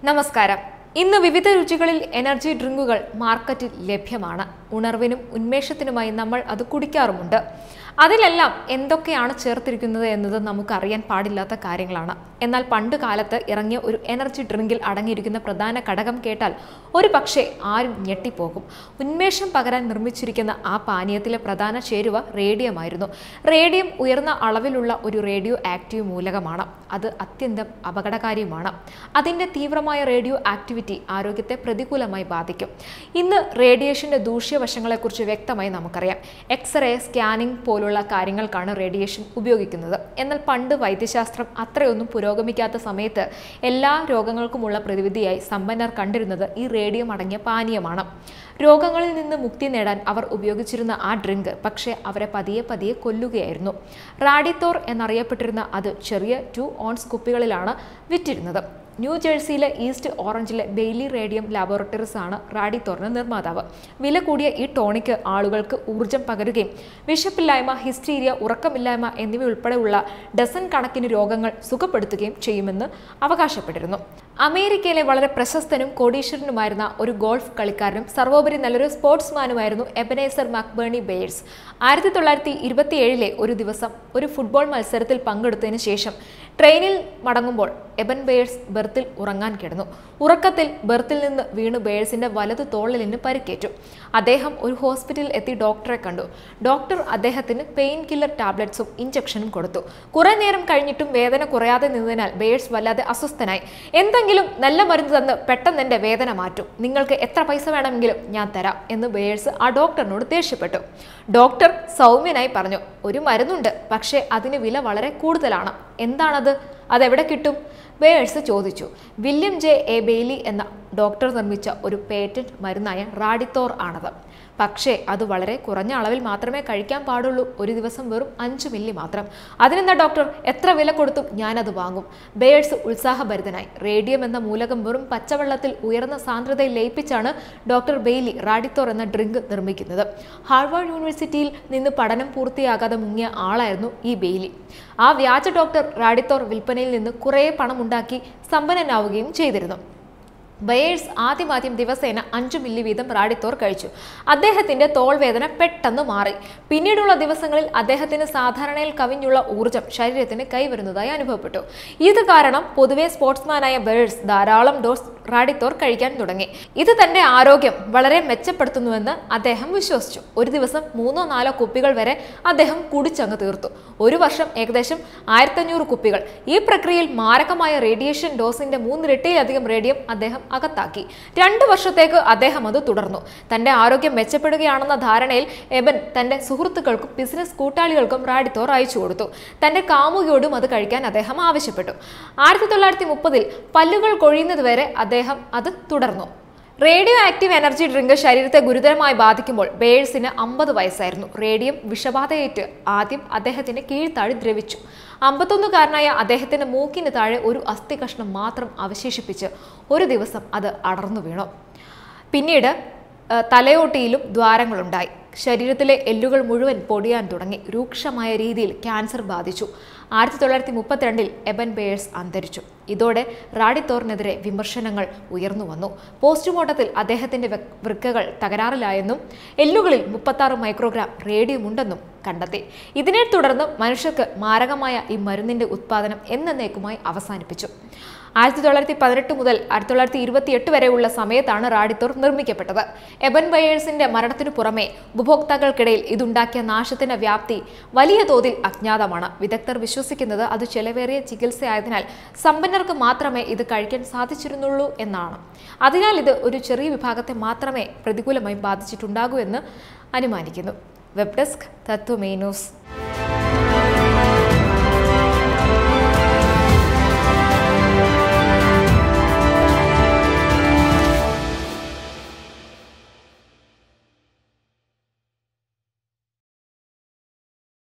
നമസ്കാരം ഇന്ന് വിവിധ രുചികളിൽ എനർജി ഡ്രിങ്കുകൾ മാർക്കറ്റിൽ ലഭ്യമാണ് ഉണർവിനും ഉന്മേഷത്തിനുമായി നമ്മൾ അത് കുടിക്കാറുമുണ്ട് അതിലെല്ലാം എന്തൊക്കെയാണ് ചേർത്തിരിക്കുന്നത് എന്നത് നമുക്കറിയാൻ പാടില്ലാത്ത കാര്യങ്ങളാണ് എന്നാൽ പണ്ട് കാലത്ത് ഇറങ്ങിയ ഒരു എനർജി ഡ്രിങ്കിൽ അടങ്ങിയിരിക്കുന്ന പ്രധാന ഘടകം കേട്ടാൽ ഒരു പക്ഷേ ആരും ഞെട്ടിപ്പോകും ഉന്മേഷം പകരാൻ നിർമ്മിച്ചിരിക്കുന്ന ആ പാനീയത്തിലെ പ്രധാന ചേരുവ റേഡിയമായിരുന്നു റേഡിയം ഉയർന്ന അളവിലുള്ള ഒരു റേഡിയോ ആക്റ്റീവ് മൂലകമാണ് അത് അത്യന്തം അപകടകാരിയുമാണ് അതിൻ്റെ തീവ്രമായ റേഡിയോ ആക്ടിവിറ്റി ആരോഗ്യത്തെ പ്രതികൂലമായി ബാധിക്കും ഇന്ന് റേഡിയേഷൻ്റെ ദൂഷ്യവശങ്ങളെക്കുറിച്ച് വ്യക്തമായി നമുക്കറിയാം എക്സ്റേ സ്കാനിംഗ് പോലുള്ള കാര്യങ്ങൾക്കാണ് റേഡിയേഷൻ ഉപയോഗിക്കുന്നത് എന്നാൽ പണ്ട് വൈദ്യശാസ്ത്രം അത്രയൊന്നും പുരോഗമിക്കാത്ത സമയത്ത് എല്ലാ രോഗങ്ങൾക്കുമുള്ള പ്രതിവിധിയായി സമ്പന്നർ കണ്ടിരുന്നത് ഈ റേഡിയം അടങ്ങിയ പാനീയമാണ് രോഗങ്ങളിൽ നിന്ന് മുക്തി നേടാൻ അവർ ഉപയോഗിച്ചിരുന്ന ആ ഡ്രിങ്ക് പക്ഷേ അവരെ പതിയെ പതിയെ കൊല്ലുകയായിരുന്നു റാഡിത്തോർ എന്നറിയപ്പെട്ടിരുന്ന അത് ചെറിയ ടു ഓൺസ് കുപ്പികളിലാണ് വിറ്റിരുന്നത് ന്യൂ ജേഴ്സിയിലെ ഈസ്റ്റ് ഓറഞ്ചിലെ ബെയ്ലി റേഡിയം ലാബോറട്ടറീസ് ആണ് റാഡിത്തോറിന് നിർമ്മാതാവ് വില കൂടിയ ഈ ടോണിക്ക് ആളുകൾക്ക് ഊർജം പകരുകയും വിശപ്പില്ലായ്മ ഹിസ്റ്റീരിയ ഉറക്കമില്ലായ്മ എന്നിവ ഉൾപ്പെടെയുള്ള ഡസൻ കണക്കിന് രോഗങ്ങൾ സുഖപ്പെടുത്തുകയും ചെയ്യുമെന്ന് അവകാശപ്പെട്ടിരുന്നു അമേരിക്കയിലെ വളരെ പ്രശസ്തനും കോടീശ്വരനുമായിരുന്ന ഒരു ഗോൾഫ് കളിക്കാരനും സർവോപരി നല്ലൊരു സ്പോർട്സ്മാനുമായിരുന്നു എബനേസർ മാക്ബേണി ബെയേഴ്സ് ആയിരത്തി തൊള്ളായിരത്തി ഇരുപത്തിയേഴിലെ ഒരു ദിവസം ഒരു ഫുട്ബോൾ മത്സരത്തിൽ പങ്കെടുത്തതിന് ശേഷം ട്രെയിനിൽ മടങ്ങുമ്പോൾ എബൻ ബെയേഴ്സ് ബെർത്തിൽ ഉറങ്ങാൻ കിടന്നു ഉറക്കത്തിൽ ബെർത്തിൽ നിന്ന് വീണ് ബെയേഴ്സിന്റെ വലതു തോളിലിന് പരിക്കേറ്റു അദ്ദേഹം ഒരു ഹോസ്പിറ്റലിൽ എത്തി ഡോക്ടറെ കണ്ടു ഡോക്ടർ അദ്ദേഹത്തിന് പെയിൻ കില്ലർ ടാബ്ലറ്റ്സും ഇഞ്ചക്ഷനും കൊടുത്തു കുറെ നേരം കഴിഞ്ഞിട്ടും വേദന കുറയാതെ നിന്നതിനാൽ ബെയേഴ്സ് വല്ലാതെ അസ്വസ്ഥനായി എന്തെങ്കിലും നല്ല മരുന്ന് തന്ന് പെട്ടെന്ന് എൻ്റെ വേദന മാറ്റും നിങ്ങൾക്ക് എത്ര പൈസ വേണമെങ്കിലും ഞാൻ തരാം എന്ന് ബെയേഴ്സ് ആ ഡോക്ടറിനോട് ദേഷ്യപ്പെട്ടു ഡോക്ടർ സൗമ്യനായി പറഞ്ഞു ഒരു മരുന്നുണ്ട് പക്ഷേ അതിന് വില വളരെ കൂടുതലാണ് എന്താണത് അതെവിടെ കിട്ടും ബേഴ്സ് ചോദിച്ചു വില്യം ജെ എ ബെയ്ലി എന്ന ഡോക്ടർ നിർമ്മിച്ച ഒരു പേറ്റന്റ് മരുന്നായ റാഡിത്തോർ ആണത് പക്ഷേ അത് വളരെ കുറഞ്ഞ അളവിൽ മാത്രമേ കഴിക്കാൻ പാടുള്ളൂ ഒരു ദിവസം വെറും അഞ്ച് മില്ലി മാത്രം അതിനെന്താ ഡോക്ടർ എത്ര വില കൊടുത്തും ഞാനത് വാങ്ങും ബേഴ്സ് ഉത്സാഹഭരിതനായി റേഡിയം എന്ന മൂലകം വെറും പച്ചവെള്ളത്തിൽ ഉയർന്ന സാന്ദ്രതയിൽ ലയിപ്പിച്ചാണ് ഡോക്ടർ ബെയ്ലി റാഡിത്തോർ എന്ന ഡ്രിങ്ക് നിർമ്മിക്കുന്നത് ഹാർവാർഡ് യൂണിവേഴ്സിറ്റിയിൽ നിന്ന് പഠനം പൂർത്തിയാകാതെ മുങ്ങിയ ആളായിരുന്നു ഈ ബെയ്ലി ആ വ്യാജ ഡോക്ടർ റാഡിത്തോർ വിൽപ്പനയിൽ നിന്ന് കുറേ പണം ഉണ്ടാക്കി സമ്പന്നനാവുകയും ചെയ്തിരുന്നു ബയേഴ്സ് ആദ്യമാദ്യം ദിവസേന അഞ്ചു മില്ലി വീതം റാഡിത്തോർ കഴിച്ചു അദ്ദേഹത്തിന്റെ തോൾവേദന പെട്ടെന്ന് മാറി പിന്നീടുള്ള ദിവസങ്ങളിൽ അദ്ദേഹത്തിന് സാധാരണയിൽ കവിഞ്ഞുള്ള ഊർജം ശരീരത്തിന് കൈവരുന്നതായി അനുഭവപ്പെട്ടു ഇത് കാരണം പൊതുവെ സ്പോർട്സ്മാനായ ബയേഴ്സ് ധാരാളം ഡോസ് റാഡിത്തോർ കഴിക്കാൻ തുടങ്ങി ഇത് തന്റെ ആരോഗ്യം വളരെ മെച്ചപ്പെടുത്തുന്നുവെന്ന് അദ്ദേഹം വിശ്വസിച്ചു ഒരു ദിവസം മൂന്നോ നാലോ കുപ്പികൾ വരെ അദ്ദേഹം കുടിച്ചങ്ങ് തീർത്തു ഒരു വർഷം ഏകദേശം ആയിരത്തഞ്ഞൂറ് കുപ്പികൾ ഈ പ്രക്രിയയിൽ മാരകമായ റേഡിയേഷൻ ഡോസിന്റെ മൂന്നിരട്ടിയിലധികം റേഡിയം അദ്ദേഹം അകത്താക്കി രണ്ടു വർഷത്തേക്ക് അദ്ദേഹം അത് തുടർന്നു തന്റെ ആരോഗ്യം മെച്ചപ്പെടുകയാണെന്ന ധാരണയിൽ എബൻ തന്റെ സുഹൃത്തുക്കൾക്കും ബിസിനസ് കൂട്ടാളികൾക്കും റാഡിത്തോർ അയച്ചു കൊടുത്തു തന്റെ കാമുകിയോടും അത് കഴിക്കാൻ അദ്ദേഹം ആവശ്യപ്പെട്ടു ആയിരത്തി തൊള്ളായിരത്തി മുപ്പതിൽ പല്ലുകൾ കൊഴിയുന്നതുവരെ അദ്ദേഹം അത് തുടർന്നു റേഡിയോ ആക്റ്റീവ് എനർജി ഡ്രിങ്ക് ശരീരത്തെ ഗുരുതരമായി ബാധിക്കുമ്പോൾ ബേഴ്സിന് അമ്പത് വയസ്സായിരുന്നു റേഡിയം വിഷബാധയേറ്റ് ആദ്യം അദ്ദേഹത്തിന്റെ കീഴ്ത്താഴി ദ്രവിച്ചു അമ്പത്തൊന്നുകാരനായ അദ്ദേഹത്തിന്റെ മൂക്കിന് താഴെ ഒരു അസ്ഥി കഷ്ണം മാത്രം അവശേഷിപ്പിച്ച് ഒരു ദിവസം അത് അടർന്നു വീണു പിന്നീട് ആ, തലയോട്ടിയിലും ദ്വാരങ്ങളുണ്ടായി ശരീരത്തിലെ എല്ലുകൾ മുഴുവൻ പൊടിയാൻ തുടങ്ങി രൂക്ഷമായ രീതിയിൽ ക്യാൻസർ ബാധിച്ചു ആയിരത്തി തൊള്ളായിരത്തി മുപ്പത്തിരണ്ടിൽ എബൻ ബേഴ്സ് അന്തരിച്ചു ഇതോടെ റാഡിത്തോറിനെതിരെ വിമർശനങ്ങൾ ഉയർന്നു വന്നു പോസ്റ്റ്മോർട്ടത്തിൽ അദ്ദേഹത്തിന്റെ വൃ- വൃക്കകൾ തകരാറിലായെന്നും എല്ലുകളിൽ മുപ്പത്താറ് മൈക്രോഗ്രാം റേഡിയം ഉണ്ടെന്നും കണ്ടെത്തി ഇതിനെ തുടർന്ന് മനുഷ്യർക്ക് മാരകമായ ഈ മരുന്നിന്റെ ഉത്പാദനം എന്നേക്കുമായി അവസാനിപ്പിച്ചു ആയിരത്തി തൊള്ളായിരത്തി പതിനെട്ട് മുതൽ ആയിരത്തി തൊള്ളായിരത്തി ഇരുപത്തി എട്ട് വരെയുള്ള സമയത്താണ് റാഡിത്തോർ നിർമ്മിക്കപ്പെട്ടത് എബൻ ബയേഴ്സിന്റെ മരണത്തിനു പുറമെ ഉപഭോക്താക്കൾക്കിടയിൽ ഇതുണ്ടാക്കിയ നാശത്തിന്റെ വ്യാപ്തി വലിയ തോതിൽ അജ്ഞാതമാണ് വിദഗ്ധർ വിശ്വസിക്കുന്നത് അത് ചെലവേറിയ ചികിത്സയായതിനാൽ സമ്പന്നർക്ക് മാത്രമേ ഇത് കഴിക്കാൻ സാധിച്ചിരുന്നുള്ളൂ എന്നാണ് അതിനാൽ ഇത് ഒരു ചെറിയ വിഭാഗത്തെ മാത്രമേ പ്രതികൂലമായി ബാധിച്ചിട്ടുണ്ടാകൂ എന്ന് അനുമാനിക്കുന്നു വെബ് ഡെസ്ക് തത്വമേ ന്യൂസ്